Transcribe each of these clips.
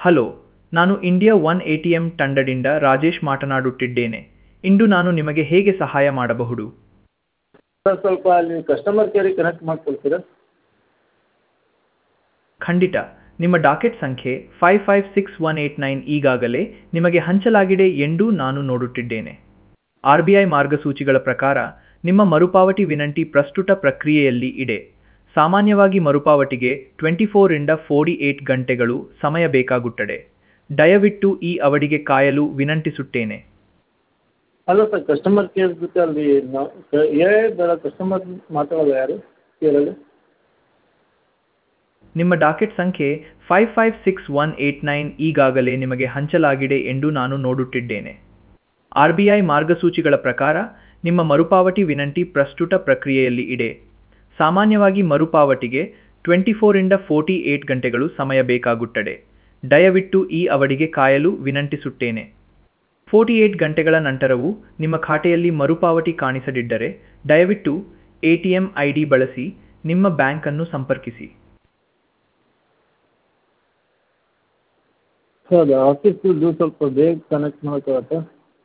hello ನಾನು India one A T M ತಂಡದಿಂದ ರಾಜೇಶ್ ಮಾತನಾಡುತ್ತಿದ್ದೇನೆ ಇಂದು ನಾನು ನಿಮಗೆ ಹೇಗೆ ಸಹಾಯ ಮಾಡಬಹುದು ಸರ್ ಸ್ವಲ್ಪ ಅಲ್ಲಿ ಕಸ್ಟಮರ್ ಕೇರಿಗೆ ಕನೆಕ್ಟ್ ಮಾಡಿಕೊಡ್ತೀರಾ ಖಂಡಿತ ನಿಮ್ಮ ಡಾಕೆಟ್ ಸಂಖ್ಯೆ five five six one eight nine ಈಗಾಗಲೇ ನಿಮಗೆ ಹಂಚಲಾಗಿದೆ ಎಂದು ನಾನು ನೋಡುತ್ತಿದ್ದೇನೆ ಆರ್ ಬಿ ಐ ಮಾರ್ಗಸೂಚಿಗಳ ಪ್ರಕಾರ ನಿಮ್ಮ ಮರುಪಾವತಿ ವಿನಂತಿ ಪ್ರಸ್ತುತ ಪ್ರಕ್ರಿಯೆಯಲ್ಲಿ ಇದೆ ಸಾಮಾನ್ಯವಾಗಿ ಮರುಪಾವತಿಗೆ ಟ್ವೆಂಟಿ ಫೋರಿಂದ ಫೋರ್ಟಿ ಏಟ್ ಗಂಟೆಗಳು ಸಮಯ ಬೇಕಾಗುತ್ತದೆ ದಯವಿಟ್ಟು ಈ ಅವಧಿಗೆ ಕಾಯಲು ವಿನಂತಿಸುತ್ತೇನೆ ಅಲ್ಲ ಸರ್ ಕಸ್ಟಮರ್ ಕೇರ್ ಜೊತೆ ಅಲ್ಲಿ ನಾವು ಏ ಬೇಡ ಕಸ್ಟಮರ್ ಮಾತಾಡೋದು ಯಾರು ಕೇರಲ್ಲಿ ನಿಮ್ಮ ಡಾಕೆಟ್ ಸಂಖ್ಯೆ five five six one eight nine ಈಗಾಗಲೇ ನಿಮಗೆ ಹಂಚಲಾಗಿದೆ ಎಂದು ನಾನು ನೋಡುತ್ತಿದ್ದೇನೆ ಆರ್ ಬಿ ಐ ಮಾರ್ಗಸೂಚಿಗಳ ಪ್ರಕಾರ ನಿಮ್ಮ ಮರುಪಾವತಿ ವಿನಂತಿ ಪ್ರಸ್ತುತ ಪ್ರಕ್ರಿಯೆಯಲ್ಲಿ ಇದೆ ಸಾಮಾನ್ಯವಾಗಿ ಮರುಪಾವತಿಗೆ ಟ್ವೆಂಟಿ ಫೋರಿಂದ ಫೋರ್ಟಿ ಏಟ್ ಗಂಟೆಗಳು ಸಮಯ ಬೇಕಾಗುತ್ತದೆ ದಯವಿಟ್ಟು ಈ ಅವಧಿಗೆ ಕಾಯಲು ವಿನಂತಿಸುತ್ತೇನೆ ಫೋರ್ಟಿ ಏಟ್ ಗಂಟೆಗಳ ನಂತರವೂ ನಿಮ್ಮ ಖಾತೆಯಲ್ಲಿ ಮರುಪಾವತಿ ಕಾಣಿಸದಿದ್ದರೆ ದಯವಿಟ್ಟು A T M I D ಬಳಸಿ ನಿಮ್ಮ ಬ್ಯಾಂಕನ್ನು ಸಂಪರ್ಕಿಸಿ ಸರ್ ಆಫೀಸ್ದು ಸ್ವಲ್ಪ ಬೇಗ ಕನೆಕ್ಟ್ ಮಾಡೋಕ್ಕಾಗತ್ತಾ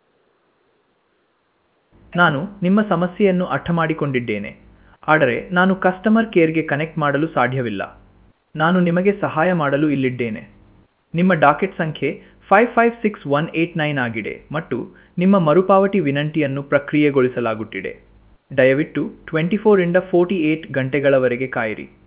ನಾನು ನಿಮ್ಮ ಸಮಸ್ಯೆಯನ್ನು ಅರ್ಥ ಮಾಡಿಕೊಂಡಿದ್ದೇನೆ ಆದರೆ ನಾನು ಕಸ್ಟಮರ್ ಕೇರ್ಗೆ ಕನೆಕ್ಟ್ ಮಾಡಲು ಸಾಧ್ಯವಿಲ್ಲ ನಾನು ನಿಮಗೆ ಸಹಾಯ ಮಾಡಲು ಇಲ್ಲಿದ್ದೇನೆ ನಿಮ್ಮ ಡಾಕೆಟ್ ಸಂಖ್ಯೆ five five six one eight nine ಆಗಿದೆ ಮತ್ತು ನಿಮ್ಮ ಮರುಪಾವತಿ ವಿನಂತಿಯನ್ನು ಪ್ರಕ್ರಿಯೆಗೊಳಿಸಲಾಗುತ್ತಿದೆ ದಯವಿಟ್ಟು ಟ್ವೆಂಟಿ ಫೋರಿಂದ ಫೋರ್ಟಿ ಏಟ್ ಗಂಟೆಗಳವರೆಗೆ ಕಾಯಿರಿ